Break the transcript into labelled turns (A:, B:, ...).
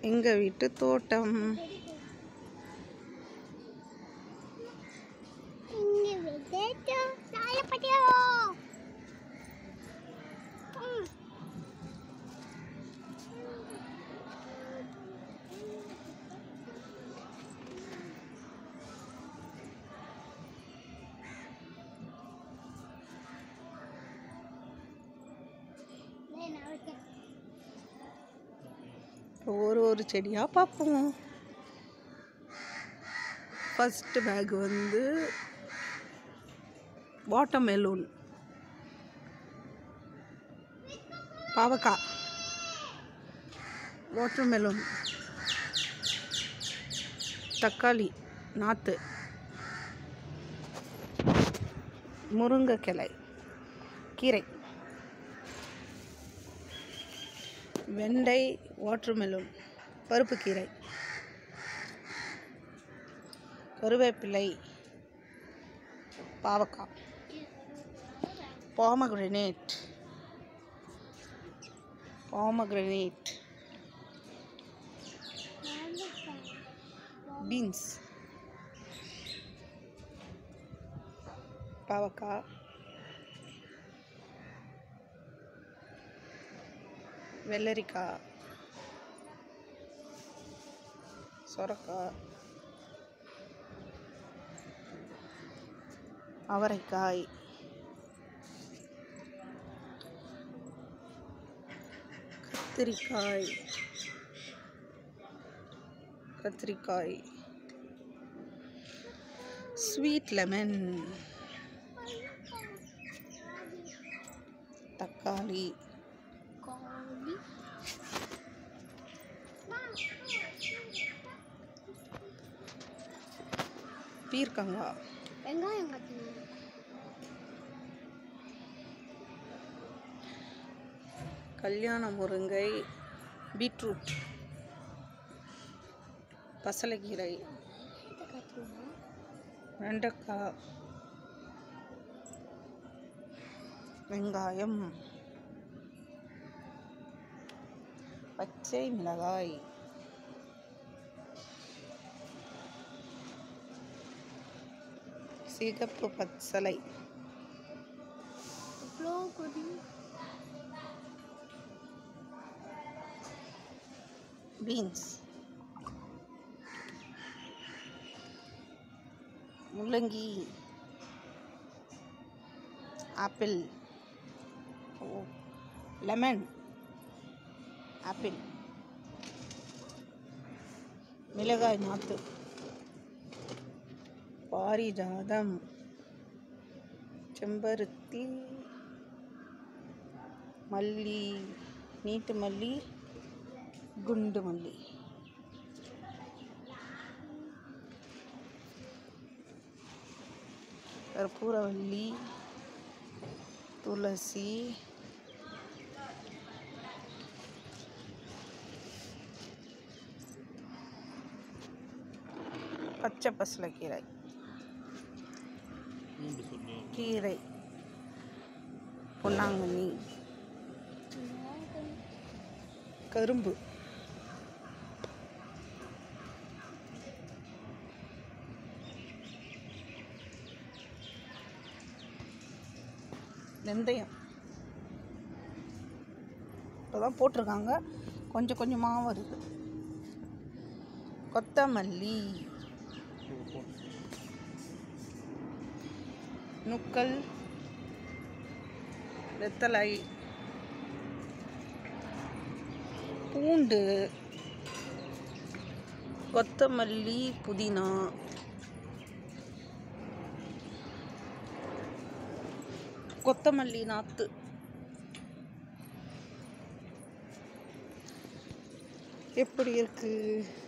A: எங்கள் வீட்டு தோட்டம்
B: இங்க விதைச்சோ சாய பட்டியோ
A: ஒரு ஒரு செடியாக பார்ப்போம் ஃபஸ்ட்டு பேக் வந்து வாட்டர்மெலூன் பாவக்காய் வாட்டர்மெலூன் தக்காளி நாற்று முருங்கைக்கிளை கீரை வெண்டை வாட்டர்மெலூன் பருப்பு கீரை கருவேப்பிலை பாவக்காய் பாமக்ரனேட் பாமக்ரனேட் பீன்ஸ் பாவக்காய் வெள்ளரிக்காய் சொரக்காய் அவரைக்காய் கத்திரிக்காய் கத்திரிக்காய் ஸ்வீட் லெமன் தக்காளி
B: கோழி
A: பீர்க்கங்காய்
B: வெங்காயம் கட்டணும்
A: கல்யாண முருங்கை பீட்ரூட் பசலைக்கீரை
B: இதை கட்டணும்
A: வெண்டைக்காய் வெங்காயம் பச்சை மிளகாய் சிகப்பு பச்சலை
B: இவ்வளோ கொடி
A: பீன்ஸ் முள்ளங்கி ஆப்பிள் ஓ லெமன் ஆப்பிள் மிளகாய் நாற்று பாரிஜாதம் செம்பருத்தி மல்லி நீட்டு மல்லி குண்டு மல்லி கற்பூரவல்லி துளசி பச்சை பசலைக்கீரை கீரை பொன்னாங்கண்ணி கரும்பு வெந்தயம் இப்போ தான் போட்டிருக்காங்க கொஞ்சம் கொஞ்சமாக வருது கொத்தமல்லி நுக்கல் வெத்தலை பூண்டு கொத்தமல்லி புதினா கொத்தமல்லி நாற்று எப்படி இருக்கு